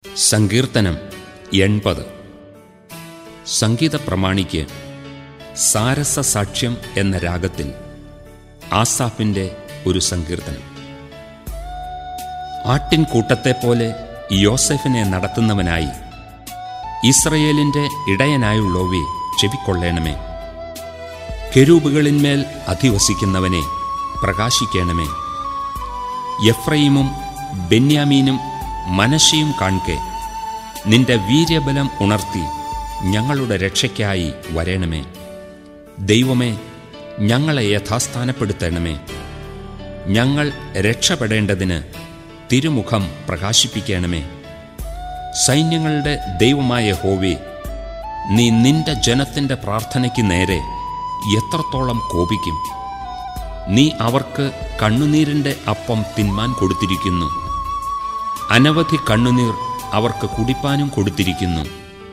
സങ്കീർത്തനം എൺപത് സംഗീത പ്രമാണിക്ക് സാരസ സാക്ഷ്യം എന്ന രാഗത്തിൽ ആസാഫിൻ്റെ ഒരു സങ്കീർത്തനം ആട്ടിൻകൂട്ടത്തെപ്പോലെ യോസെഫിനെ നടത്തുന്നവനായി ഇസ്രയേലിൻ്റെ ഇടയനായുള്ളോവേ ചെവിക്കൊള്ളേണമേ കെരൂബുകളിന്മേൽ അധിവസിക്കുന്നവനെ പ്രകാശിക്കണമേ എഫ്രൈമും ബെന്യാമീനും മനശയും കാൺകെ നിന്റെ വീര്യബലം ഉണർത്തി ഞങ്ങളുടെ രക്ഷയ്ക്കായി വരേണമേ ദൈവമേ ഞങ്ങളെ യഥാസ്ഥാനപ്പെടുത്തണമേ ഞങ്ങൾ രക്ഷപ്പെടേണ്ടതിന് തിരുമുഖം പ്രകാശിപ്പിക്കണമേ സൈന്യങ്ങളുടെ ദൈവമായ ഹോവേ നീ നിന്റെ ജനത്തിൻ്റെ പ്രാർത്ഥനയ്ക്ക് നേരെ എത്രത്തോളം കോപിക്കും നീ അവർക്ക് കണ്ണുനീരിൻ്റെ അപ്പം തിന്മാൻ കൊടുത്തിരിക്കുന്നു അനവധി കണ്ണുനീർ അവർക്ക് കുടിപ്പാനും കൊടുത്തിരിക്കുന്നു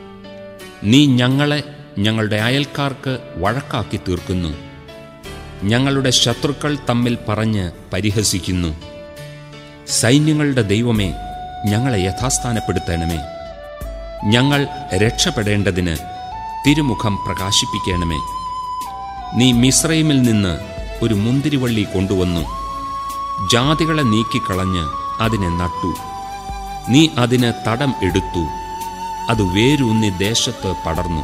നീ ഞങ്ങളെ ഞങ്ങളുടെ അയൽക്കാർക്ക് വഴക്കാക്കി തീർക്കുന്നു ഞങ്ങളുടെ ശത്രുക്കൾ തമ്മിൽ പറഞ്ഞ് പരിഹസിക്കുന്നു സൈന്യങ്ങളുടെ ദൈവമേ ഞങ്ങളെ യഥാസ്ഥാനപ്പെടുത്തണമേ ഞങ്ങൾ രക്ഷപ്പെടേണ്ടതിന് തിരുമുഖം പ്രകാശിപ്പിക്കണമേ നീ മിശ്രൈമിൽ നിന്ന് ഒരു മുന്തിരിവള്ളി കൊണ്ടുവന്നു ജാതികളെ നീക്കിക്കളഞ്ഞ് അതിനെ നട്ടു നീ അതിന് തടം എടുത്തു അത് വേരൂന്നി ദേശത്ത് പടർന്നു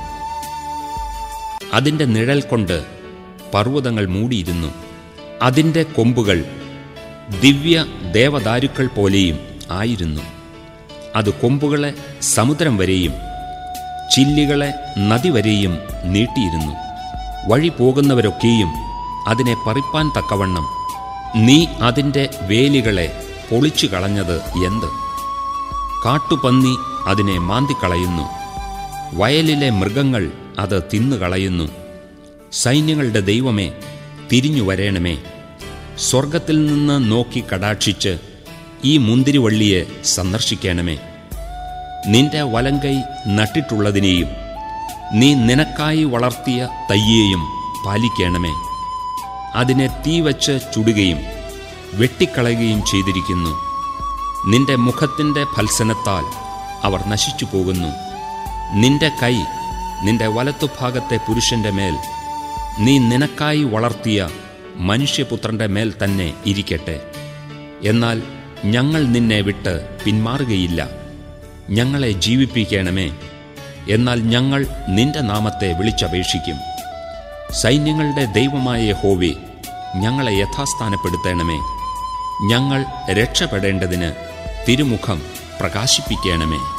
അതിൻ്റെ നിഴൽ കൊണ്ട് പർവ്വതങ്ങൾ മൂടിയിരുന്നു അതിൻ്റെ കൊമ്പുകൾ ദിവ്യ ദേവദാരുക്കൾ പോലെയും ആയിരുന്നു അത് കൊമ്പുകളെ സമുദ്രം വരെയും ചില്ലികളെ നദി വരെയും നീട്ടിയിരുന്നു വഴി പോകുന്നവരൊക്കെയും അതിനെ പറിപ്പാൻ തക്കവണ്ണം നീ അതിൻ്റെ വേലികളെ പൊളിച്ചു കളഞ്ഞത് എന്ത് കാട്ടുപന്നി അതിനെ മാന്തിക്കളയുന്നു വയലിലെ മൃഗങ്ങൾ അത് തിന്നുകളയുന്നു സൈന്യങ്ങളുടെ ദൈവമേ തിരിഞ്ഞു വരേണമേ സ്വർഗത്തിൽ നിന്ന് നോക്കി കടാക്ഷിച്ച് ഈ മുന്തിരിവള്ളിയെ സന്ദർശിക്കണമേ നിന്റെ വലങ്കൈ നട്ടിട്ടുള്ളതിനെയും നീ നിനക്കായി വളർത്തിയ തയ്യേയും പാലിക്കണമേ അതിനെ തീ വച്ച് ചുടുകയും വെട്ടിക്കളയുകയും ചെയ്തിരിക്കുന്നു നിന്റെ മുഖത്തിൻ്റെ ഫത്സനത്താൽ അവർ നശിച്ചു പോകുന്നു നിന്റെ കൈ നിന്റെ വലത്തുഭാഗത്തെ പുരുഷന്റെ മേൽ നീ നിനക്കായി വളർത്തിയ മനുഷ്യപുത്രന്റെ മേൽ തന്നെ ഇരിക്കട്ടെ എന്നാൽ ഞങ്ങൾ നിന്നെ വിട്ട് പിന്മാറുകയില്ല ഞങ്ങളെ ജീവിപ്പിക്കണമേ എന്നാൽ ഞങ്ങൾ നിന്റെ നാമത്തെ വിളിച്ചപേക്ഷിക്കും സൈന്യങ്ങളുടെ ദൈവമായ ഹോവേ ഞങ്ങളെ യഥാസ്ഥാനപ്പെടുത്തണമേ ഞങ്ങൾ രക്ഷപ്പെടേണ്ടതിന് തിരുമുഖം പ്രകാശിപ്പിക്കണമേ